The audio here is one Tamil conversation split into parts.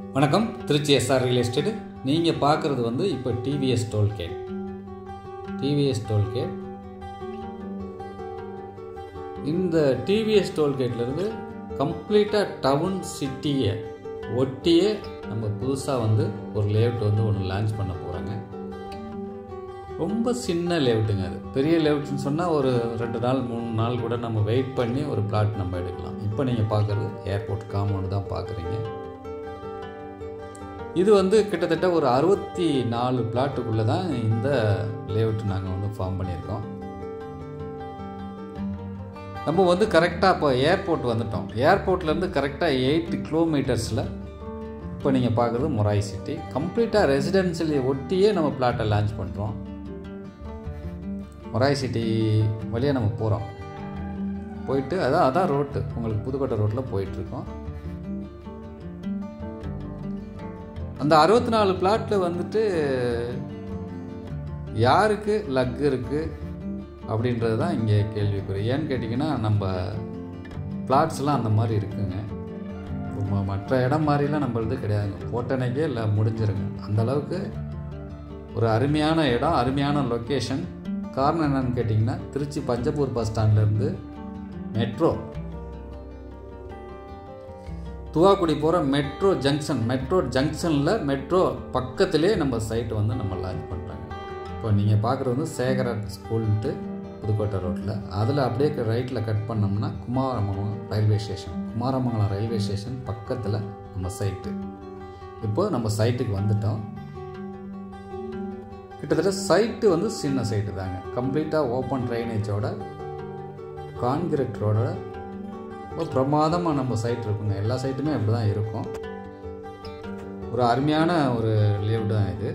வணக்கம் திருச்சி எஸ்ஆர் ரியல் எஸ்டேட் நீங்கள் பார்க்குறது வந்து இப்போ டிவிஎஸ் டோல்கேட் டிவிஎஸ் டோல்கேட் இந்த டிவிஎஸ் டோல்கேட்லேருந்து கம்ப்ளீட்டாக டவுன் சிட்டியை ஒட்டியே நம்ம புதுசாக வந்து ஒரு லேஅவுட் வந்து ஒன்று லான்ச் பண்ண போகிறாங்க ரொம்ப சின்ன லேஅவுட்டுங்க அது பெரிய லேஅவுட்னு சொன்னால் ஒரு ரெண்டு நாள் மூணு நாள் கூட நம்ம வெயிட் பண்ணி ஒரு பிளாட் நம்ம எடுக்கலாம் இப்போ நீங்கள் பார்க்குறது ஏர்போர்ட் காம்பவுண்டு தான் பார்க்குறீங்க இது வந்து கிட்டத்தட்ட ஒரு அறுபத்தி நாலு பிளாட்டுக்குள்ளே தான் இந்த லேஅவுட் நாங்கள் வந்து ஃபார்ம் பண்ணியிருக்கோம் நம்ம வந்து கரெக்டாக இப்போ ஏர்போர்ட் வந்துட்டோம் ஏர்போர்ட்லேருந்து கரெக்டாக எயிட் கிலோமீட்டர்ஸில் இப்போ நீங்கள் பார்க்குறது மொராய் சிட்டி கம்ப்ளீட்டாக ரெசிடென்சியலை ஒட்டியே நம்ம பிளாட்டை லான்ச் பண்ணுறோம் மொராய் சிட்டி வழியாக நம்ம போகிறோம் போயிட்டு அதான் அதான் ரோட்டு உங்களுக்கு புதுக்கோட்டை ரோட்டில் போயிட்டுருக்கோம் அந்த அறுபத்தி நாலு பிளாட்டில் வந்துட்டு யாருக்கு லக் இருக்குது அப்படின்றது தான் இங்கே கேள்விக்குறி ஏன்னு கேட்டிங்கன்னா நம்ம பிளாட்ஸ்லாம் அந்த மாதிரி இருக்குங்க ம- மற்ற இடம் மாதிரிலாம் நம்மளது கிடையாதுங்க போட்டனைக்கே இல்லை முடிஞ்சிருங்க அந்த அளவுக்கு ஒரு அருமையான இடம் அருமையான லொக்கேஷன் காரணம் என்னன்னு கேட்டிங்கன்னா திருச்சி பஞ்சப்பூர் பஸ் ஸ்டாண்ட்லேருந்து மெட்ரோ துவாக்குடி போகிற மெட்ரோ ஜங்ஷன் மெட்ரோ ஜங்ஷனில் மெட்ரோ பக்கத்திலே நம்ம சைட் வந்து நம்ம லான்ச் பண்ணுறாங்க இப்போ நீங்கள் பார்க்குறது வந்து சேகரன் ஸ்கூல்ன்ட்டு புதுக்கோட்டை ரோட்டில் அதில் அப்படியே ரைட்டில் கட் பண்ணோம்னா Kumaramangalam railway station Kumaramangalam railway station பக்கத்தில் நம்ம சைட்டு இப்போ நம்ம சைட்டுக்கு வந்துட்டோம் கிட்டத்தட்ட சைட்டு வந்து சின்ன சைட்டு தாங்க கம்ப்ளீட்டாக ஓப்பன் ட்ரைனேஜோட கான்கிரீட் ரோட ரொம்ப பிரமாதமாக நம்ம சைட் இருக்குங்க எல்லா சைட்டுமே அப்படி தான் இருக்கும் ஒரு அருமையான ஒரு லேவுட் தான் இது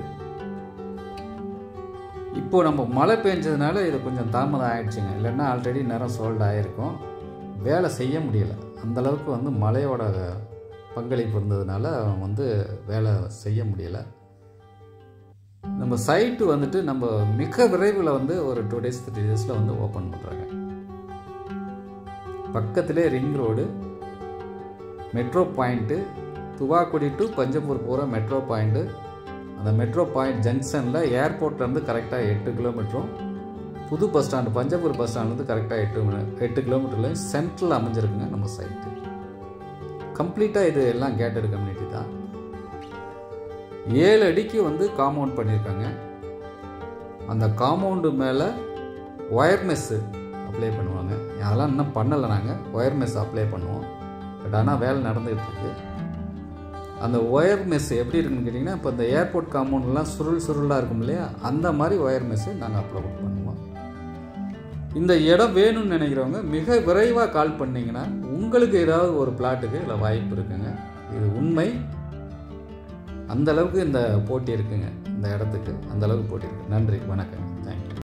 இப்போ நம்ம மழை பெஞ்சதுனால இது கொஞ்சம் தாமதம் ஆயிடுச்சுங்க இல்லைன்னா ஆல்ரெடி நேரம் சோல்ட் ஆகிருக்கும் வேலை செய்ய முடியல அந்த அளவுக்கு வந்து மழையோட பங்களிப்பு இருந்ததுனால வந்து வேலை செய்ய முடியல நம்ம சைட்டு வந்துட்டு நம்ம மிக விரைவில் வந்து ஒரு டூ டேஸ் த்ரீ டேஸில் வந்து ஓப்பன் பண்ணுறாங்க பக்கத்திலே ring road metro point Thuvakudi to Panjappur போகிற மெட்ரோ பாயிண்ட்டு அந்த மெட்ரோ பாயிண்ட் ஜங்ஷனில் ஏர்போர்ட்லேருந்து கரெக்டாக எட்டு கிலோமீட்டரும் புது பஸ் ஸ்டாண்டு பஞ்சப்பூர் பஸ் ஸ்டாண்ட்லேருந்து கரெக்டாக எட்டு மி- எட்டு கிலோமீட்டரில் சென்ட்ரல் அமைஞ்சிருக்குங்க நம்ம சைட்டு கம்ப்ளீட்டாக இது எல்லாம் கேட்டட் கம்யூனிட்டி தான் ஏழு அடிக்கு வந்து காம்பவுண்ட் பண்ணியிருக்காங்க அந்த காம்பவுண்டு மேலே ஒயர்மெஸ்ஸு அப்ளை பண்ணுவாங்க அதெல்லாம் இன்னும் பண்ணலை நாங்கள் ஒயர்மெஸ் அப்ளை பண்ணுவோம் பட் ஆனால் வேலை நடந்துகிட்டு இருக்கு அந்த ஒயர் மெஸ் எப்படி இருக்குன்னு கேட்டிங்கன்னா இப்போ இந்த ஏர்போர்ட் காம்பவுண்ட்லாம் சுருள் சுருளாக இருக்கும் இல்லையா அந்த மாதிரி ஒயர் மெஸ்ஸு நாங்கள் அப்லோட் பண்ணுவோம் இந்த இடம் வேணும்னு நினைக்கிறவங்க மிக விரைவாக கால் பண்ணிங்கன்னா உங்களுக்கு ஏதாவது ஒரு பிளாட்டுக்கு இல்லை வாய்ப்பு இருக்குங்க இது உண்மை அந்த அளவுக்கு இந்த போட்டி இருக்குங்க இந்த இடத்துக்கு அந்த அளவுக்கு போட்டி இருக்கு நன்றி வணக்கம்